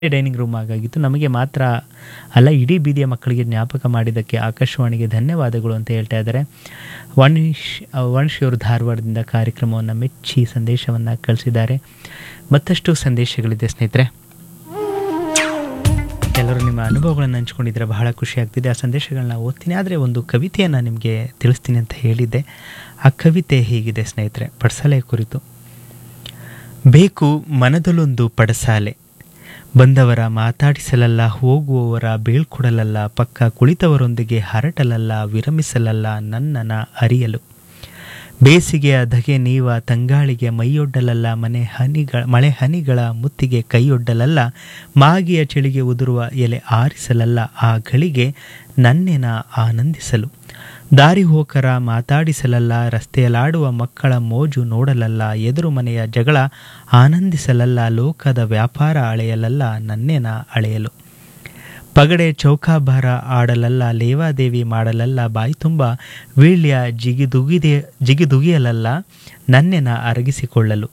dining room ಆಗಾಗಿತ್ತು ನಮಗೆ ಮಾತ್ರ ಅಲ್ಲ ಇಡೀ ಬೀದಿಯ ಮಕ್ಕಳಿಗೆ ಜ್ಞಾಪಕ ಮಾಡಿದ್ದಕ್ಕೆ ಆಕಾಶವಾಣಿಗೆ ಧನ್ಯವಾದಗಳು ಅಂತ ಹೇಳ್ತಾ ಇದ್ದಾರೆ ವಣಿಶ್ ವಣಿಶ್ ಅವರು ಧಾರವಾಡದಿಂದ ಕಾರ್ಯಕ್ರಮವನ್ನು ಮೆಚ್ಚಿ ಸಂದೇಶವನ್ನು ಕಳಿಸಿದ್ದಾರೆ ಮತ್ತಷ್ಟು ಸಂದೇಶಗಳಿದೆ ಸ್ನೇಹಿತರೆ ಎಲ್ಲರೂ ನಿಮ್ಮ ಅನುಭವಗಳನ್ನು ಹಂಚ್ಕೊಂಡಿದ್ರೆ ಬಹಳ ಖುಷಿ ಆಗ್ತಿದೆ ಆ ಸಂದೇಶಗಳನ್ನ ಓದ್ತೀನಿ ಆದರೆ ಒಂದು ಕವಿತೆಯನ್ನು ನಿಮಗೆ ತಿಳಿಸ್ತೀನಿ ಅಂತ ಹೇಳಿದ್ದೆ ಆ ಕವಿತೆ ಹೀಗಿದೆ ಸ್ನೇಹಿತರೆ ಪಡಸಾಲೆ ಕುರಿತು ಬೇಕು ಮನದಲ್ಲೊಂದು ಪಡಸಾಲೆ ಬಂದವರ ಮಾತಾಡಿಸಲಲ್ಲ ಹೋಗುವವರ ಬೀಳ್ಕೊಡಲಲ್ಲ ಪಕ್ಕ ಕುಳಿತವರೊಂದಿಗೆ ಹರಟಲಲ್ಲ ವಿರಮಿಸಲಲ್ಲ ನನ್ನನ ಅರಿಯಲು ಬೇಸಿಗೆಯ ಧಗೆ ನೀವ ತಂಗಾಳಿಗೆ ಮೈಯೊಡ್ಡಲಲ್ಲ ಮನೆ ಹನಿಗಳ ಮಳೆ ಹನಿಗಳ ಮುತ್ತಿಗೆ ಕೈಯೊಡ್ಡಲಲ್ಲ ಮಾಗಿಯ ಚಳಿಗೆ ಉದುರುವ ಎಲೆ ಆರಿಸಲಲ್ಲ ಆ ಗಳಿಗೆ ನನ್ನೆನ ಆನಂದಿಸಲು ದಾರಿ ಹೋಕರ ಮಾತಾಡಿಸಲಲ್ಲ ರಸ್ತೆಯಲ್ಲಾಡುವ ಮಕ್ಕಳ ಮೋಜು ನೋಡಲಲ್ಲ ಎದುರು ಮನೆಯ ಜಗಳ ಆನಂದಿಸಲಲ್ಲ ಲೋಕದ ವ್ಯಾಪಾರ ಅಳೆಯಲಲ್ಲ ನನ್ನೆನ ಅಳೆಯಲು ಪಗಡೆ ಚೌಕಾಬಾರ ಆಡಲಲ್ಲ ಲೇವಾದೇವಿ ಮಾಡಲಲ್ಲ ಬಾಯಿ ತುಂಬ ವೀಳ್ಯ ಜಿಗಿದುಗಿದೆ ಜಿಗಿದುಗಿಯಲಲ್ಲ ನನ್ನೆನ ಅರಗಿಸಿಕೊಳ್ಳಲು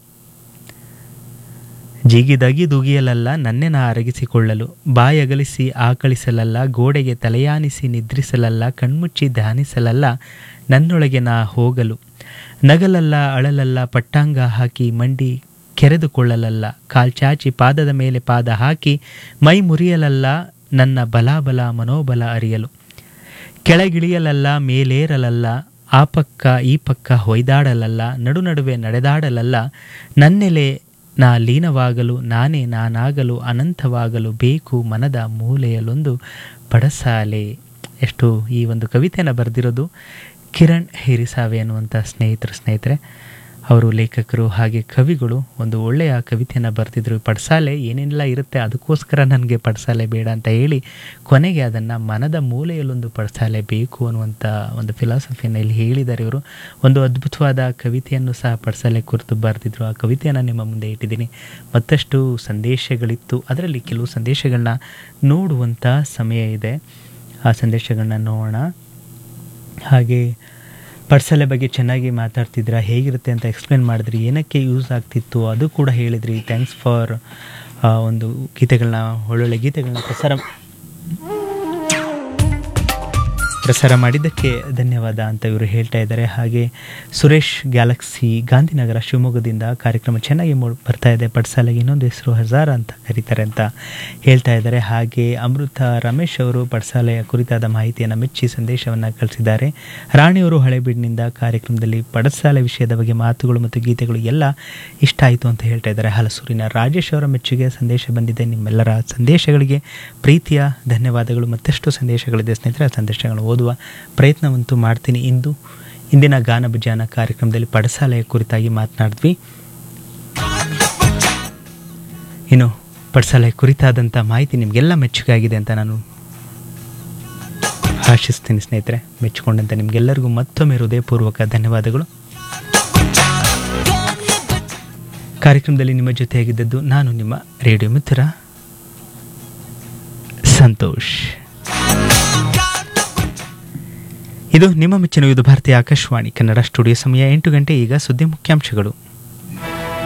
ಜಿಗಿದಗಿದುಗಿಯಲಲ್ಲ ನನ್ನೆನ ಅರಗಿಸಿಕೊಳ್ಳಲು ಬಾಯಗಲಿಸಿ ಆಕಳಿಸಲಲ್ಲ ಗೋಡೆಗೆ ತಲೆಯಾನಿಸಿ ನಿದ್ರಿಸಲಲ್ಲ ಕಣ್ಮುಚ್ಚಿ ಧ್ಯಾನಿಸಲಲ್ಲ ನನ್ನೊಳಗೆ ನಾ ಹೋಗಲು ನಗಲಲ್ಲ ಅಳಲಲ್ಲ ಪಟ್ಟಾಂಗ ಹಾಕಿ ಮಂಡಿ ಕೆರೆದುಕೊಳ್ಳಲಲ್ಲ ಕಾಲ್ಚಾಚಿ ಪಾದದ ಮೇಲೆ ಪಾದ ಹಾಕಿ ಮೈ ಮುರಿಯಲಲ್ಲ ನನ್ನ ಬಲಾಬಲ ಮನೋಬಲ ಅರಿಯಲು ಕೆಳಗಿಳಿಯಲಲ್ಲ ಮೇಲೇರಲಲ್ಲ ಆ ಪಕ್ಕ ಈ ಪಕ್ಕ ಹೊಯ್ದಾಡಲಲ್ಲ ನಡು ನಡುವೆ ನಡೆದಾಡಲಲ್ಲ ನನ್ನೆಲೆ ನಾ ಲೀನವಾಗಲು ನಾನೇ ನಾನಾಗಲು ಅನಂತವಾಗಲು ಬೇಕು ಮನದ ಮೂಲೆಯಲ್ಲೊಂದು ಪಡಸಾಲೆ ಎಷ್ಟು ಈ ಒಂದು ಕವಿತೆಯನ್ನು ಬರೆದಿರೋದು ಕಿರಣ್ ಹಿರಿಸಾವೆ ಅನ್ನುವಂಥ ಸ್ನೇಹಿತರು ಸ್ನೇಹಿತರೆ ಅವರು ಲೇಖಕರು ಹಾಗೆ ಕವಿಗಳು ಒಂದು ಒಳ್ಳೆಯ ಕವಿತೆಯನ್ನು ಬರೆದಿದ್ರು ಪಡ್ಸಾಲೆ ಏನೇನೆಲ್ಲ ಇರುತ್ತೆ ಅದಕ್ಕೋಸ್ಕರ ನನಗೆ ಪಡ್ಸಾಲೆ ಬೇಡ ಅಂತ ಹೇಳಿ ಕೊನೆಗೆ ಅದನ್ನು ಮನದ ಮೂಲೆಯಲ್ಲೊಂದು ಪಡ್ಸಾಲೆ ಬೇಕು ಅನ್ನುವಂಥ ಒಂದು ಫಿಲಾಸಫಿಯನ್ನು ಇಲ್ಲಿ ಹೇಳಿದ್ದಾರೆ ಇವರು ಒಂದು ಅದ್ಭುತವಾದ ಕವಿತೆಯನ್ನು ಸಹ ಪಡ್ಸಾಲೆ ಕುರಿತು ಬರೆದಿದ್ರು ಆ ಕವಿತೆಯನ್ನು ನಿಮ್ಮ ಮುಂದೆ ಇಟ್ಟಿದ್ದೀನಿ ಮತ್ತಷ್ಟು ಸಂದೇಶಗಳಿತ್ತು ಅದರಲ್ಲಿ ಕೆಲವು ಸಂದೇಶಗಳನ್ನ ನೋಡುವಂಥ ಸಮಯ ಇದೆ ಆ ಸಂದೇಶಗಳನ್ನ ನೋಡೋಣ ಹಾಗೆ ಪಡ್ಸಲೆ ಬಗ್ಗೆ ಚೆನ್ನಾಗಿ ಮಾತಾಡ್ತಿದ್ರ ಹೇಗಿರುತ್ತೆ ಅಂತ ಎಕ್ಸ್ಪ್ಲೇನ್ ಮಾಡಿದ್ರಿ ಏನಕ್ಕೆ ಯೂಸ್ ಆಗ್ತಿತ್ತು ಅದು ಕೂಡ ಹೇಳಿದ್ರಿ ಥ್ಯಾಂಕ್ಸ್ ಫಾರ್ ಒಂದು ಗೀತೆಗಳನ್ನ ಒಳ್ಳೊಳ್ಳೆ ಗೀತೆಗಳನ್ನ ಪ್ರಸಾರ ಪ್ರಸಾರ ಮಾಡಿದ್ದಕ್ಕೆ ಧನ್ಯವಾದ ಅಂತ ಇವರು ಹೇಳ್ತಾ ಇದ್ದಾರೆ ಹಾಗೆ ಸುರೇಶ್ ಗ್ಯಾಲಕ್ಸಿ ಗಾಂಧಿನಗರ ಶಿವಮೊಗ್ಗದಿಂದ ಕಾರ್ಯಕ್ರಮ ಚೆನ್ನಾಗಿ ಮೂ ಬರ್ತಾ ಇದೆ ಪಡ್ಸಾಲೆಗೆ ಇನ್ನೊಂದು ಹೆಸರು ಹಜಾರ ಅಂತ ಕರೀತಾರೆ ಅಂತ ಹೇಳ್ತಾ ಇದ್ದಾರೆ ಹಾಗೆ ಅಮೃತ ರಮೇಶ್ ಅವರು ಪಡ್ಸಾಲೆಯ ಕುರಿತಾದ ಮಾಹಿತಿಯನ್ನು ಮೆಚ್ಚಿ ಸಂದೇಶವನ್ನು ಕಳಿಸಿದ್ದಾರೆ ರಾಣಿಯವರು ಹಳೆಬೀಡಿನಿಂದ ಕಾರ್ಯಕ್ರಮದಲ್ಲಿ ಪಡಸಾಲೆ ವಿಷಯದ ಬಗ್ಗೆ ಮಾತುಗಳು ಮತ್ತು ಗೀತೆಗಳು ಎಲ್ಲ ಇಷ್ಟ ಆಯಿತು ಅಂತ ಹೇಳ್ತಾ ಇದ್ದಾರೆ ಹಲಸೂರಿನ ರಾಜೇಶ್ ಅವರ ಮೆಚ್ಚುಗೆ ಸಂದೇಶ ಬಂದಿದೆ ನಿಮ್ಮೆಲ್ಲರ ಸಂದೇಶಗಳಿಗೆ ಪ್ರೀತಿಯ ಧನ್ಯವಾದಗಳು ಮತ್ತಷ್ಟು ಸಂದೇಶಗಳಿದೆ ಸ್ನೇಹಿತರೆ ಆ ಸಂದೇಶಗಳನ್ನು ಓದುವ ಪ್ರಯತ್ನವಂತೂ ಮಾಡ್ತೀನಿ ಇಂದು ಇಂದಿನ ಗಾನ ಭಜಾನ ಕಾರ್ಯಕ್ರಮದಲ್ಲಿ ಪಡಸಾಲೆಯ ಕುರಿತಾಗಿ ಮಾತನಾಡಿದ್ವಿ ಇನ್ನು ಪಡಸಾಲೆಯ ಕುರಿತಾದಂಥ ಮಾಹಿತಿ ನಿಮಗೆಲ್ಲ ಮೆಚ್ಚುಗೆ ಆಗಿದೆ ಅಂತ ನಾನು ಆಶಿಸ್ತೀನಿ ಸ್ನೇಹಿತರೆ ಮೆಚ್ಚಿಕೊಂಡಂತೆ ನಿಮಗೆಲ್ಲರಿಗೂ ಮತ್ತೊಮ್ಮೆ ಹೃದಯಪೂರ್ವಕ ಧನ್ಯವಾದಗಳು ಕಾರ್ಯಕ್ರಮದಲ್ಲಿ ನಿಮ್ಮ ಜೊತೆಯಾಗಿದ್ದದ್ದು ನಾನು ನಿಮ್ಮ ರೇಡಿಯೋ ಮಿತ್ರ ಸಂತೋಷ್ ಇದು ನಿಮ್ಮ ಮೆಚ್ಚಿನ ಇದು ಭಾರತೀಯ ಆಕಾಶವಾಣಿ ಕನ್ನಡ ಸ್ಟುಡಿಯೋ ಸಮಯ ಎಂಟು ಗಂಟೆ ಈಗ ಸುದ್ದಿ ಮುಖ್ಯಾಂಶಗಳು